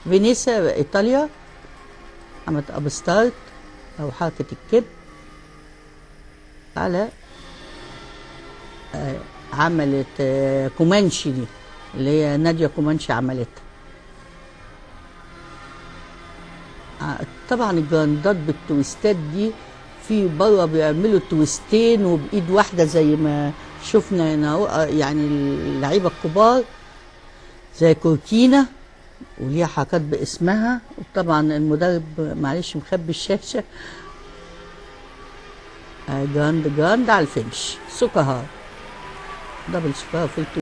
فينيسيا ايطاليا عملت ابستارت او حركه الكب على آه، عملت آه، كومانشي دي اللي هي نادية كومانشي عملتها ع- طبعا الجراندات بالتويستات دي في بره بيعملوا تويستين وبايد واحده زي ما شفنا هنا أهو، آه، يعني اللعيبه الكبار زي كورتينا وليها حركات باسمها وطبعا المدرب معلش مخبي الشاشه آه، جراند جراند على الفينش سوكهار دبل سوكهار في